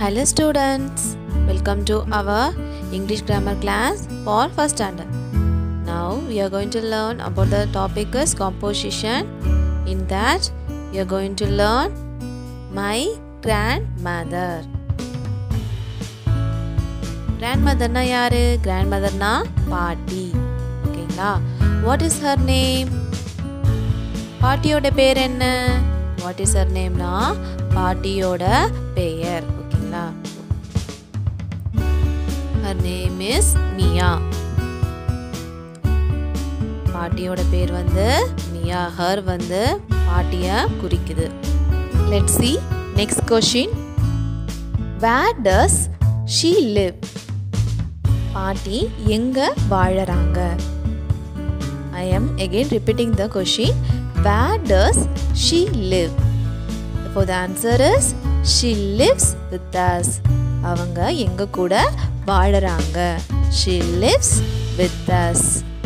Hello students, welcome to our English grammar class for first standard. Now we are going to learn about the topic is composition. In that we are going to learn my grandmother. grandmotherனா யாரு grandmotherனா பாட்டி ஓகேங்களா what is her name பாட்டியோட பேர் என்ன what is her நேம்னா பாட்டியோட பெயர் ஓகேங்களா her name is மியா பாட்டியோட பேர் வந்து மியா ஹர் வந்து பாட்டிய குறிக்குது let see next question where does she live பாட்டி எங்க வாழறாங்க I am again repeating the question where does she live for the answer is she lives with us அவங்க எங்க கூட வாழறாங்க she lives with us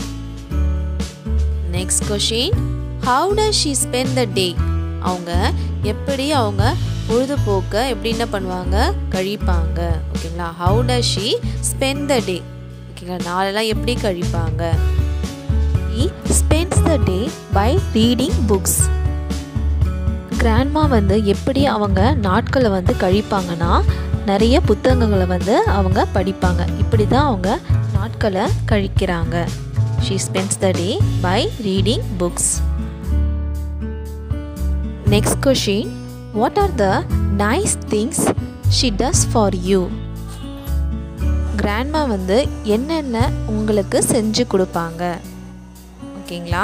next question how does she spend the day அவங்க எப்படி அவங்க பொழுதுபோக்க எப்படி என்ன பண்ணுவாங்க கழிப்பாங்க ஓகேங்களா how does she spend the day ஓகேங்களா நாளெல்லாம் எப்படி கழிப்பாங்க he spends the day by reading books grandma வந்து எப்படி அவங்க நாட்களை வந்து கழிப்பாங்கன்னா நிறைய புத்தகங்களை வந்து அவங்க படிப்பாங்க இப்படி தான் அவங்க நாட்களை கழிக்கிறாங்க she spends the day by reading books next question what are the nice things she does for you grandma வந்து என்னென்ன உங்களுக்கு செஞ்சு கொடுப்பாங்க ஓகேங்களா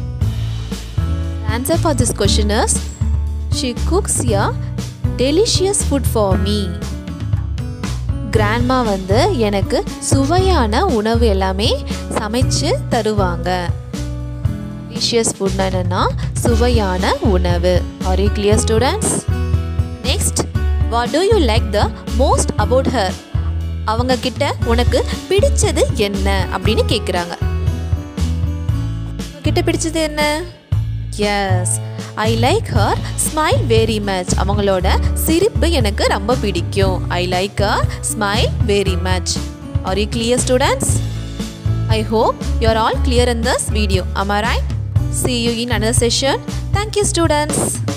answer for this question is she cooks a delicious food for me grandma வந்து எனக்கு சுவையான உணவு எல்லாமே சமைச்சு தருவாங்க டெலிஷியஸ் ஃபுட்னா என்னன்னா சுவையான உணவு are you clear students next what do you like the most about her அவங்க கிட்ட உனக்கு பிடிச்சது என்ன அப்படின்னு கேட்குறாங்க கிட்ட பிடிச்சது என்ன yes I like her smile very much அவங்களோட சிரிப்பு எனக்கு ரொம்ப பிடிக்கும் I like her smile very much are you clear students I hope you are all clear in this video am I right see you in another session thank you students